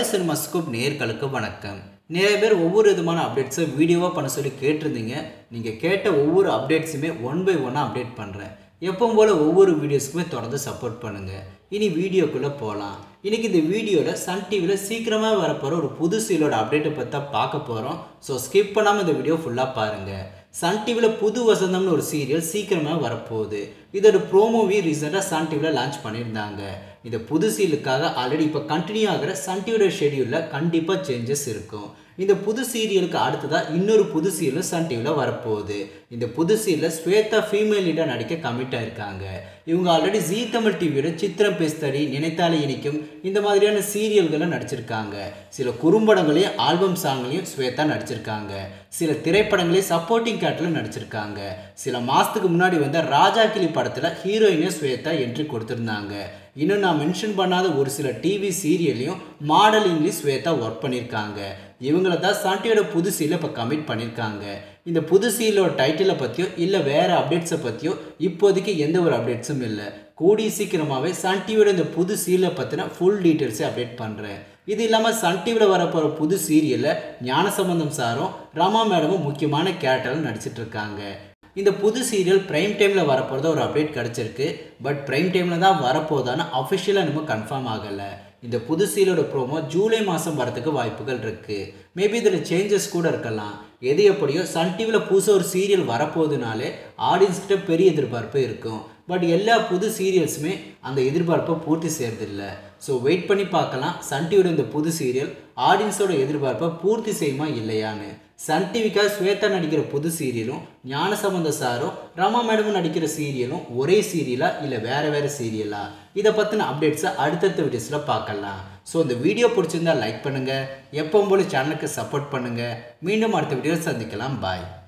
cinema scoop நேர்களுக்கு வணக்கம் நிறைய பேர் ஒவ்வொரு விதமான அப்டேட்ஸை வீடியோவாக பண்ண சொல்லி கேட்டிருந்தீங்க நீங்கள் கேட்ட ஒவ்வொரு அப்டேட்ஸுமே ஒன் பை ஒன்னாக அப்டேட் பண்ணுறேன் எப்பவும் போல் ஒவ்வொரு வீடியோஸ்க்குமே தொடர்ந்து சப்போர்ட் பண்ணுங்கள் இனி வீடியோக்குள்ளே போகலாம் இன்றைக்கி இந்த வீடியோவில் சன் டிவியில் சீக்கிரமாக வரப்போகிற ஒரு புது சீலோட அப்டேட்டை பற்றி தான் பார்க்க போகிறோம் ஸோ ஸ்கிப் பண்ணாமல் இந்த வீடியோ ஃபுல்லாக பாருங்கள் சன் டிவியில் புது வசந்தம்னு ஒரு சீரியல் சீக்கிரமாக வரப்போகுது இதோட ப்ரோமோவி ரீசெண்டாக சன் டிவியில் லான்ச் பண்ணியிருந்தாங்க இந்த புது சீரியலுக்காக ஆல்ரெடி இப்போ கண்டினியூ ஆகிற சன் டிவியோட ஷெடியூலில் கண்டிப்பாக சேஞ்சஸ் இருக்கும் இந்த புது சீரியலுக்கு அடுத்ததாக இன்னொரு புது சீரியலும் சன் டிவியில் வரப்போகுது இந்த புது சீரியலில் ஸ்வேதா ஃபீமேல் லீடாக நடிக்க கமிட் ஆயிருக்காங்க இவங்க ஆல்ரெடி ஜீ தமிழ் டிவியோட சித்திரம் பேஸ்தடி நினைத்தாலே இனிக்கும் இந்த மாதிரியான சீரியல்களை நடிச்சிருக்காங்க சில குறும்படங்களையும் ஆல்பம் சாங்லையும் ஸ்வேதா நடிச்சிருக்காங்க சில திரைப்படங்களையும் சப்போர்ட்டிங் கேட்டில் நடிச்சிருக்காங்க சில மாதத்துக்கு முன்னாடி வந்த ராஜா கிளி படத்தில் ஹீரோயினும் ஸ்வேதா என்ட்ரி கொடுத்துருந்தாங்க இன்னும் நான் மென்ஷன் பண்ணாத ஒரு சில டிவி சீரியல்லையும் மாடலிங்லேயும் ஸ்வேதா ஒர்க் பண்ணியிருக்காங்க இவங்கள தான் சன்டியோட புது சீரில் இப்போ கமிட் பண்ணியிருக்காங்க இந்த புது சீரியலோட டைட்டிலை பற்றியோ இல்லை வேறு அப்டேட்ஸை பற்றியோ இப்போதைக்கு எந்த ஒரு அப்டேட்ஸும் இல்லை கூடிய சீக்கிரமாகவே சன் டிவியோட இந்த புது சீரியலை பற்றின ஃபுல் டீட்டெயில்ஸை அப்டேட் பண்ணுறேன் இது இல்லாமல் சன் டிவியில் வரப்போகிற புது சீரியலில் ஞானசம்பந்தம் சாரும் ரமா மேடமும் முக்கியமான கேரக்டரில் நடிச்சிட்டு இருக்காங்க இந்த புது சீரியல் பிரைம் டைமில் வரப்போகிறத ஒரு அப்டேட் கிடச்சிருக்கு பட் பிரைம் டைமில் தான் வரப்போதான்னு அஃபிஷியலாக இன்னமும் கன்ஃபார்ம் ஆகலை இந்த புது சீரியலோட ப்ரோமோ ஜூலை மாதம் வரதுக்கு வாய்ப்புகள் இருக்குது மேபி இதில் சேஞ்சஸ் கூட இருக்கலாம் எது எப்படியோ சன் டிவியில் புதுசாக ஒரு சீரியல் வரப்போகுதுனாலே ஆடியன்ஸ்கிட்ட பெரிய எதிர்பார்ப்பு இருக்கும் பட் எல்லா புது சீரியல்ஸுமே அந்த எதிர்பார்ப்பை பூர்த்தி செய்யறதில்ல ஸோ வெயிட் பண்ணி பார்க்கலாம் சன் டிவியோட இந்த புது சீரியல் ஆடியன்ஸோட எதிர்பார்ப்பை பூர்த்தி செய்யுமா இல்லையான்னு சன் டிவிக்காக ஸ்வேதா நடிக்கிற புது சீரியலும் ஞானசம்பந்த சாரும் ரமா மேடமும் நடிக்கிற சீரியலும் ஒரே சீரியலா இல்லை வேறு வேறு சீரியலா இதை பற்றின அப்டேட்ஸை அடுத்தடுத்த வீடியோஸில் பார்க்கலாம் ஸோ இந்த வீடியோ பிடிச்சிருந்தா லைக் பண்ணுங்கள் எப்பவும் போல சேனலுக்கு சப்போர்ட் பண்ணுங்கள் மீண்டும் அடுத்த வீடியோவில் சந்திக்கலாம் பாய்